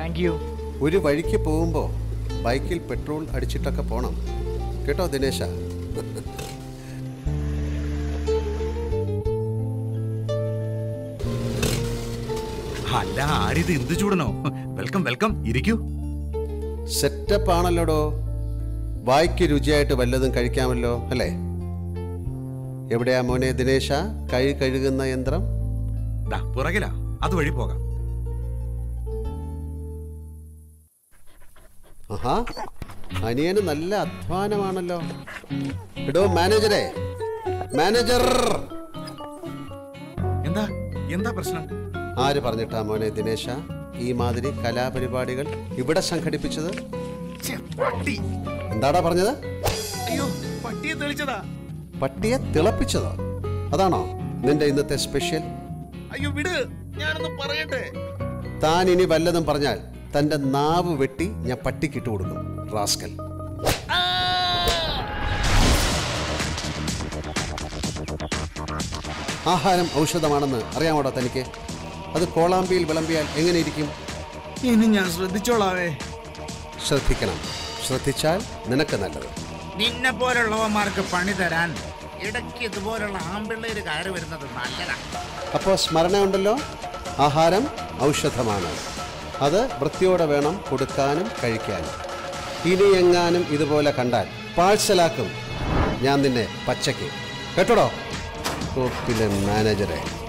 thank you ഒരു വഴിക്ക് പോകുമ്പോൾ ബൈക്കിൽ പെട്രോൾ അടിച്ചിട്ടൊക്കെ പോണം കേട്ടോ ദിനേശ അല്ല ആരിത് എന്ത് ചൂടനോ വെൽക്കം വെൽക്കം ഇരിക്കൂ സെറ്റപ്പ് ആണല്ലോടോ വായിക്ക് രുചിയായിട്ട് വല്ലതും കഴിക്കാമല്ലോ അല്ലേ എവിടെയാ മോനെ ദിനേശ കൈ കഴുകുന്ന യന്ത്രം ദാ പുറകിലാ അതുവഴി പോകാം ആഹാ അനിയന് നല്ല അധ്വാനമാണല്ലോ എടോ മാനേജരെ മാനേജർ എന്താ എന്താ പ്രശ്നം ആര് പറഞ്ഞിട്ടാ മോനെ ദിനേശ ഈ മാതിരി കലാപരിപാടികൾ ഇവിടെ സംഘടിപ്പിച്ചത് ഛെ, പട്ടി എന്താടാ പറഞ്ഞത് അയ്യോ പട്ടിയെ തെളിച്ചതാ പട്ടിയെ തിളപ്പിച്ചതോ അതാണോ നിന്റെ ഇന്നത്തെ സ്പെഷ്യൽ അയ്യോ വിട് ഞാനൊന്ന് പറയട്ടെ താൻ ഇനി വല്ലതും പറഞ്ഞാൽ തന്റെ നാവ് വെട്ടി ഞാൻ പട്ടിക്കിട്ട് കൊടുക്കും റാസ്കൽ ആഹാരം ഔഷധമാണെന്ന് അറിയാമോടാ തനിക്ക് അത് കോളാമ്പിയിൽ വിളമ്പിയാൽ എങ്ങനെ ഇരിക്കും ഇനി ഞാൻ ശ്രദ്ധിച്ചോളാവേ ശ്രദ്ധിക്കണം ശ്രദ്ധിച്ചാൽ നിനക്ക് നല്ലത് നിന്നെ പോലുള്ളവന്മാർക്ക് പണി തരാൻ ഇടയ്ക്ക് ഇതുപോലുള്ള ആമ്പിള്ളേര് കയറി വരുന്നത് നല്ലതാ അപ്പോൾ സ്മരണയുണ്ടല്ലോ ആഹാരം ഔഷധമാണ് അത് വൃത്തിയോടെ വേണം കൊടുക്കാനും കഴിക്കാനും ഇനി എങ്ങാനും ഇതുപോലെ കണ്ടാൽ പാഴ്സലാക്കും ഞാൻ നിന്നെ പച്ചയ്ക്ക് കേട്ടോടോ കോപ്പിലെ മാനേജറെ